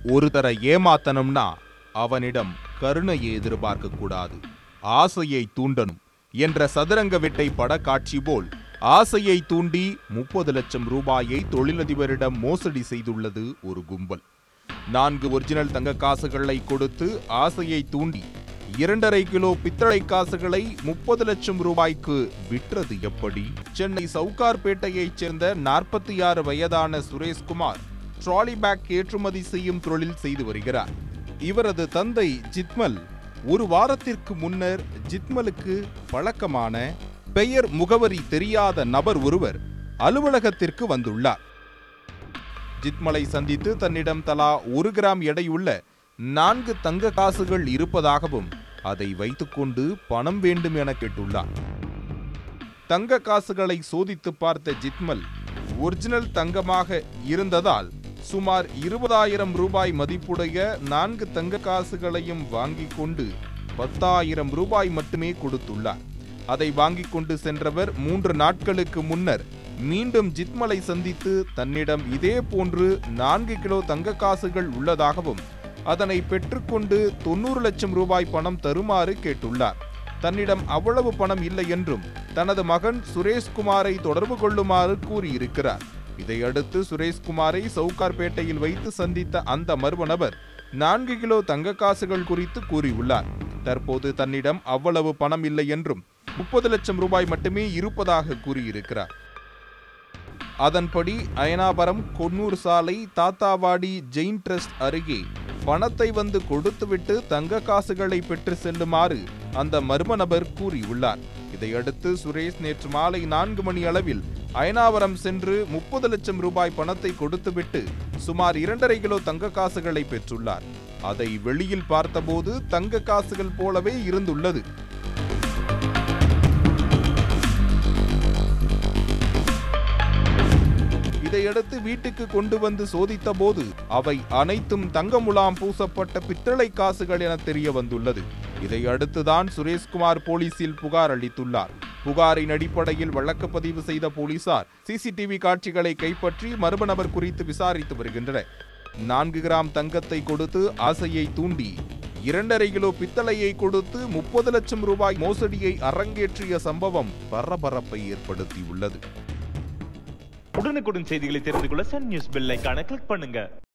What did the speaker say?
ஒரு தர ஏமாத்தணும்னா அவனிடம் கருணையை எதிர்பார்க்க கூடாது ஆசையை தூண்டணும் என்ற சதுரங்க வெட்டை படக்காட்சி போல் ஆசையை தூண்டி முப்பது லட்சம் ரூபாயை தொழிலதிபரிடம் மோசடி செய்துள்ளது ஒரு கும்பல் நான்கு ஒரிஜினல் தங்க காசுகளை கொடுத்து ஆசையை தூண்டி இரண்டரை கிலோ பித்தளை காசுகளை முப்பது லட்சம் ரூபாய்க்கு விற்றது எப்படி சென்னை சவுகார்பேட்டையைச் சேர்ந்த நாற்பத்தி ஆறு வயதான சுரேஷ்குமார் ட்ராலி பேக் ஏற்றுமதி செய்யும் தொழில் செய்து வருகிறார் இவரது தந்தை ஜித்மல் ஒரு வாரத்திற்கு முன்னர் ஜித்மலுக்கு பழக்கமான பெயர் முகவரி தெரியாத நபர் ஒருவர் அலுவலகத்திற்கு வந்துள்ளார் ஜித்மலை சந்தித்து தன்னிடம் தலா ஒரு கிராம் எடையுள்ள நான்கு தங்க காசுகள் இருப்பதாகவும் அதை வைத்துக்கொண்டு பணம் வேண்டும் என கேட்டுள்ளார் தங்க காசுகளை சோதித்து பார்த்த ஜித்மல் ஒரிஜினல் தங்கமாக இருந்ததால் சுமார் இருபதாயிரம் ரூபாய் மதிப்புடைய நான்கு தங்க காசுகளையும் வாங்கிக் கொண்டு பத்தாயிரம் ரூபாய் மட்டுமே கொடுத்துள்ளார் அதை வாங்கிக் கொண்டு சென்றவர் மூன்று நாட்களுக்கு முன்னர் மீண்டும் ஜித்மலை சந்தித்து தன்னிடம் இதே போன்று நான்கு கிலோ தங்க காசுகள் உள்ளதாகவும் அதனை பெற்றுக்கொண்டு தொண்ணூறு லட்சம் ரூபாய் பணம் தருமாறு கேட்டுள்ளார் தன்னிடம் அவ்வளவு பணம் இல்லை என்றும் தனது மகன் சுரேஷ்குமாரை தொடர்பு கொள்ளுமாறு கூறியிருக்கிறார் இதையடுத்து சுரேஷ்குமாரை சவுகார்பேட்டையில் வைத்து சந்தித்த அந்த மர்ம நபர் நான்கு கிலோ தங்க காசுகள் குறித்து கூறியுள்ளார் தற்போது தன்னிடம் அவ்வளவு பணம் இல்லை என்றும் முப்பது லட்சம் ரூபாய் மட்டுமே இருப்பதாக கூறியிருக்கிறார் அதன்படி அயனாபுரம் கொன்னூர் சாலை தாத்தாவாடி ஜெயின் ட்ரஸ்ட் அருகே பணத்தை வந்து கொடுத்துவிட்டு தங்க காசுகளை பெற்று செல்லுமாறு அந்த மர்ம நபர் கூறியுள்ளார் இதையடுத்து சுரேஷ் நேற்று மாலை நான்கு மணி அளவில் அயனாவரம் சென்று முப்பது லட்சம் ரூபாய் பணத்தை கொடுத்துவிட்டு சுமார் இரண்டரை கிலோ தங்க காசுகளை பெற்றுள்ளார் அதை வெளியில் பார்த்தபோது தங்க காசுகள் போலவே இருந்துள்ளது இதையடுத்து வீட்டுக்கு கொண்டு வந்து சோதித்த போது அவை அனைத்தும் தங்க முலாம் பூசப்பட்ட பித்தளை காசுகள் என தெரிய வந்துள்ளது இதையடுத்துதான் சுரேஷ்குமார் போலீசில் புகார் அளித்துள்ளார் புகாரின் அடிப்படையில் வழக்கு பதிவு செய்த போலீசார் சிசிடிவி காட்சிகளை கைப்பற்றி மர்ம நபர் குறித்து விசாரித்து வருகின்றனர் நான்கு கிராம் தங்கத்தை கொடுத்து ஆசையை தூண்டி இரண்டரை கிலோ பித்தளையை கொடுத்து முப்பது லட்சம் ரூபாய் மோசடியை அரங்கேற்றிய சம்பவம் பரபரப்பை ஏற்படுத்தியுள்ளது உடனுக்குடன் செய்திகளை தெரிந்து கொள்ள சன் நியூஸ் பெல் ஐகானை கிளிக் பண்ணுங்க